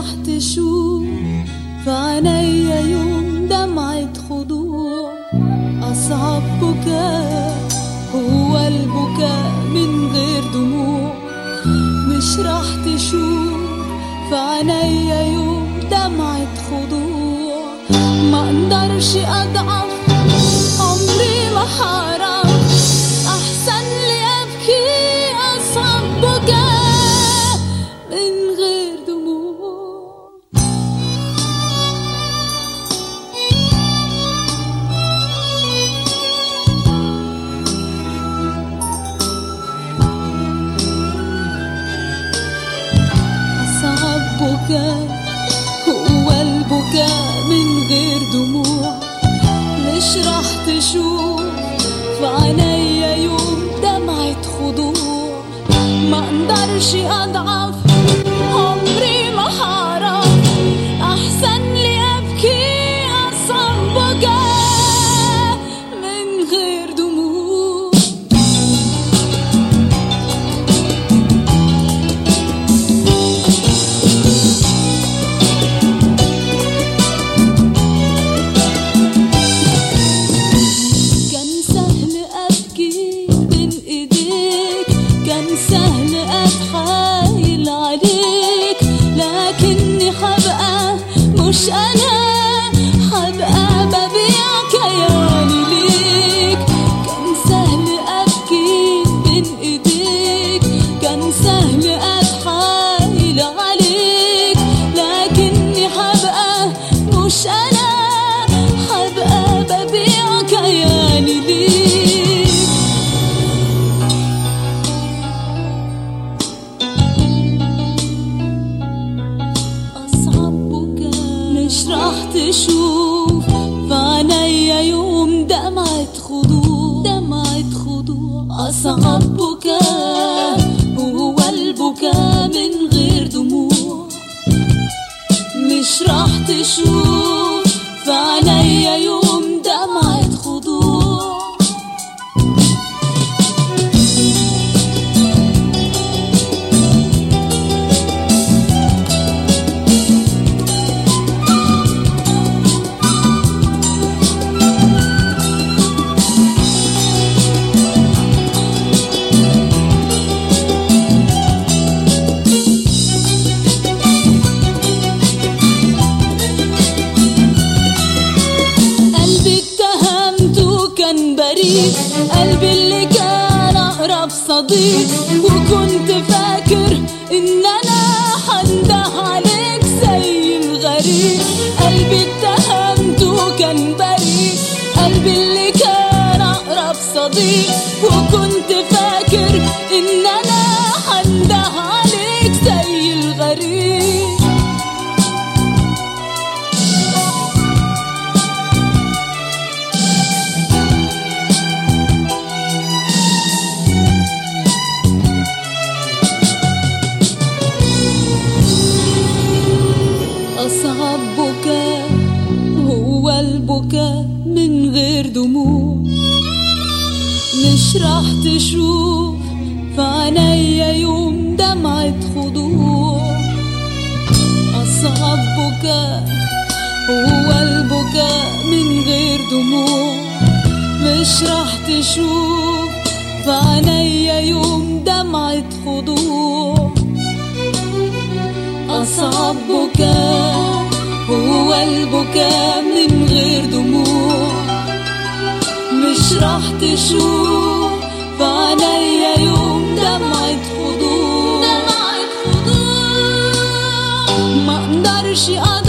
راح تشوف في عينيا يوم دمعة خضوع أصعب بكاء هو البكاء من غير دموع مش راح تشوف في عينيا يوم دمعة خضوع ما اقدرش اضعف عمري ما حرام احسن لي ابكي اصعب بكاء من غير دموع أصعب بكاء هو البكاء من غير دموع مش راح تشوف في عينيا يوم دمعة خضوع ما اقدرش اضعف عمري ما حرام احسن لي ابكي اصعب بكاء من غير دموع كان سهل أبكي بين إيديك كان سهل أتحايل عليك لكني حبقى مش أنا حبقى ببيع كياني ليك كان سهل أبكي بين إيديك كان سهل أتحايل عليك لكني حبقى مش أنا حبقى ببيع كياني ليك أصعب بكاء مش راح تشوف في عينيا يوم دمعة خضوع دمعة خضوع أصعب بكاء هو البكاء من غير دموع مش راح تشوف في عينيا يوم دمعة خضوع قلبي اتهمته كان بريء قلبي اللي كان اقرب صديق وكنت فاكر ان انا هنده عليك زي الغريب قلبي اتهمته كان بريء قلبي اللي كان اقرب صديق وكنت فاكر ان انا هنده عليك زي الغريب أصعب بكاء هو البكاء من غير دموع مش راح تشوف في عينيا يوم دمعة خضوع أصعب بكاء هو البكاء من غير دموع مش راح تشوف في عينيا يوم دمعة خضوع أصعب بكاء هو البكاء من غير دموع مش راح تشوف في عينيا يوم دمعة خضوع دمعة خضوع ما اقدرش أقدر